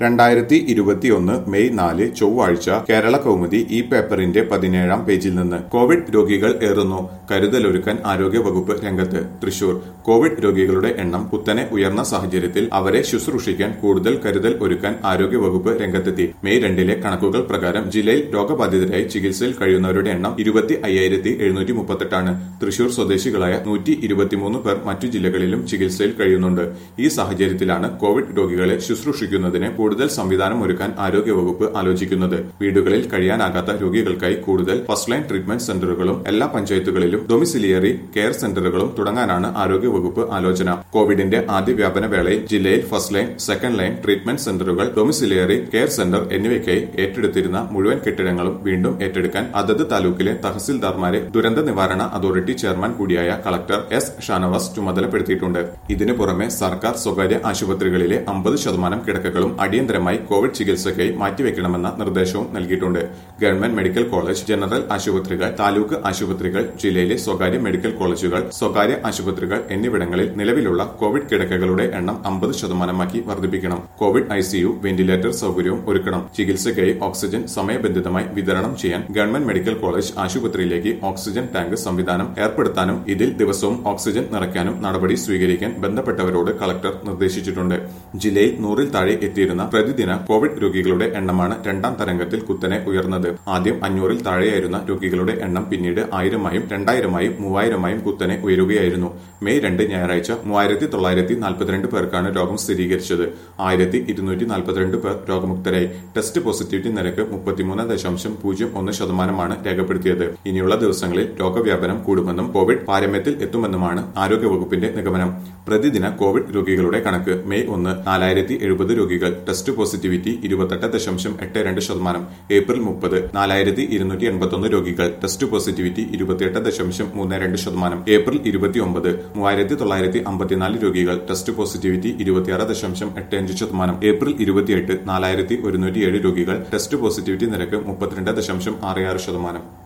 രണ്ടായിരത്തി ഇരുപത്തിയൊന്ന് മെയ് നാല് ചൊവ്വാഴ്ച കേരള കൗമുദി ഈ പേപ്പറിന്റെ പതിനേഴാം പേജിൽ നിന്ന് കോവിഡ് രോഗികൾ ഏറുന്നു കരുതലൊരുക്കാൻ ആരോഗ്യവകുപ്പ് രംഗത്ത് തൃശൂർ കോവിഡ് രോഗികളുടെ എണ്ണം കുത്തനെ ഉയർന്ന സാഹചര്യത്തിൽ അവരെ ശുശ്രൂഷിക്കാൻ കൂടുതൽ കരുതൽ ഒരുക്കാൻ ആരോഗ്യവകുപ്പ് രംഗത്തെത്തി മെയ് രണ്ടിലെ കണക്കുകൾ പ്രകാരം ജില്ലയിൽ രോഗബാധിതരായി ചികിത്സയിൽ കഴിയുന്നവരുടെ എണ്ണം ഇരുപത്തി അയ്യായിരത്തി എഴുന്നൂറ്റി മുപ്പത്തെട്ടാണ് തൃശൂർ സ്വദേശികളായ നൂറ്റി ഇരുപത്തിമൂന്ന് പേർ മറ്റു ജില്ലകളിലും ചികിത്സയിൽ കഴിയുന്നുണ്ട് ഈ സാഹചര്യത്തിലാണ് കോവിഡ് രോഗികളെ ശുശ്രൂഷിക്കുന്നതിന് കൂടുതൽ സംവിധാനം ഒരുക്കാൻ ആരോഗ്യവകുപ്പ് ആലോചിക്കുന്നത് വീടുകളിൽ കഴിയാനാകാത്ത രോഗികൾക്കായി കൂടുതൽ ഫസ്റ്റ് ലൈൻ ട്രീറ്റ്മെന്റ് സെന്ററുകളും എല്ലാ പഞ്ചായത്തുകളിലും ഡൊമിസിലിയറി കെയർ സെന്ററുകളും തുടങ്ങാനാണ് ആരോഗ്യവകുപ്പ് ആലോചന കോവിഡിന്റെ ആദ്യ വ്യാപന വേളയിൽ ജില്ലയിൽ first line second line treatment സെന്ററുകൾ ഡൊമിസിലിയറി കെയർ സെന്റർ എന്നിവയ്ക്കായി ഏറ്റെടുത്തിരുന്ന മുഴുവൻ കെട്ടിടങ്ങളും വീണ്ടും ഏറ്റെടുക്കാൻ അതത് താലൂക്കിലെ തഹസിൽദാർമാരെ ദുരന്ത നിവാരണ അതോറിറ്റി ചെയർമാൻ കൂടിയായ കളക്ടർ എസ് ഷാനവാസ് ചുമതലപ്പെടുത്തിയിട്ടുണ്ട് ഇതിനു പുറമെ സർക്കാർ സ്വകാര്യ ആശുപത്രികളിലെ അമ്പത് ശതമാനം കിടക്കകളും അടിയന്തരമായി കോവിഡ് ചികിത്സയ്ക്കായി മാറ്റിവെക്കണമെന്ന നിർദ്ദേശവും നൽകിയിട്ടുണ്ട് ഗവൺമെന്റ് മെഡിക്കൽ കോളേജ് ജനറൽ ആശുപത്രികൾ താലൂക്ക് ആശുപത്രികൾ ജില്ലയിലെ സ്വകാര്യ മെഡിക്കൽ കോളേജുകൾ സ്വകാര്യ ആശുപത്രികൾ എന്നിവിടങ്ങളിൽ നിലവിലുള്ള കോവിഡ് കിടക്കകളുടെ എണ്ണം അമ്പത് ശതമാനമാക്കി വർദ്ധിപ്പിക്കണം കോവിഡ് ഐസിയു വെന്റിലേറ്റർ സൗകര്യവും ഒരുക്കണം ചികിത്സയ്ക്കായി ഓക്സിജൻ സമയബന്ധിതമായി വിതരണം ചെയ്യാൻ ഗവൺമെന്റ് മെഡിക്കൽ കോളേജ് ആശുപത്രിയിലേക്ക് ഓക്സിജൻ ടാങ്ക് സംവിധാനം ഏർപ്പെടുത്താനും ഇതിൽ ദിവസവും ഓക്സിജൻ നിറയ്ക്കാനും നടപടി സ്വീകരിക്കാൻ ബന്ധപ്പെട്ടവരോട് കളക്ടർ നിർദ്ദേശിച്ചിട്ടുണ്ട് ജില്ലയിൽ നൂറിൽ താഴെ എത്തിയിരുന്ന പ്രതിദിന കോവിഡ് രോഗികളുടെ എണ്ണമാണ് രണ്ടാം തരംഗത്തിൽ കുത്തനെ ഉയർന്നത് ആദ്യം അഞ്ഞൂറിൽ താഴെയായിരുന്ന രോഗികളുടെ എണ്ണം പിന്നീട് ആയിരമായും രണ്ടായിരമായും മൂവായിരമായും കുത്തനെ ഉയരുകയായിരുന്നു മെയ് രണ്ട് ഞായറാഴ്ച മൂവായിരത്തി തൊള്ളായിരത്തി നാൽപ്പത്തിരണ്ട് പേർക്കാണ് രോഗം സ്ഥിരീകരിച്ചത് ആയിരത്തി ഇരുന്നൂറ്റി നാൽപ്പത്തിരണ്ട് പേർ രോഗമുക്തരായി ടെസ്റ്റ് പോസിറ്റിവിറ്റി നിരക്ക് മുപ്പത്തിമൂന്ന് ദശാംശം പൂജ്യം ഒന്ന് ശതമാനമാണ് രേഖപ്പെടുത്തിയത് ഇനിയുള്ള ദിവസങ്ങളിൽ രോഗവ്യാപനം കൂടുമെന്നും കോവിഡ് പാരമ്യത്തിൽ എത്തുമെന്നുമാണ് ആരോഗ്യവകുപ്പിന്റെ നിഗമനം പ്രതിദിന കോവിഡ് രോഗികളുടെ കണക്ക് മെയ് ഒന്ന് നാലായിരത്തി എഴുപത് രോഗികൾ ടെസ്റ്റ് പോസിറ്റിവിറ്റി ഇരുപത്തെട്ട് ദശാംശം എട്ട് രണ്ട് ശതമാനം ഏപ്രിൽ മുപ്പത് നാലായിരത്തി ഇരുന്നൂറ്റി എൺപത്തൊന്ന് രോഗികൾ ടെസ്റ്റ് പോസിറ്റിവിറ്റി ഇരുപത്തിയെട്ട് ദശാംശം മൂന്ന് രണ്ട് ശതമാനം ഏപ്രിൽ ഇരുപത്തിയൊമ്പത് മൂവായിരത്തി തൊള്ളായിരത്തി അമ്പത്തിനാല് രോഗികൾ ടെസ്റ്റ് പോസിറ്റിവിറ്റി ഇരുപത്തിയാറ് ദശാംശം എട്ട് അഞ്ച് ശതമാനം ഏപ്രിൽ ഇരുപത്തിയെട്ട് നാലായിരത്തി ഒരുന്നൂറ്റിയേഴ് രോഗികൾ ടെസ്റ്റ് പോസിറ്റിവിറ്റി നിരക്ക് മുപ്പത്തിരണ്ട് ദശാംശം ആറ് ആറ് ശതമാനം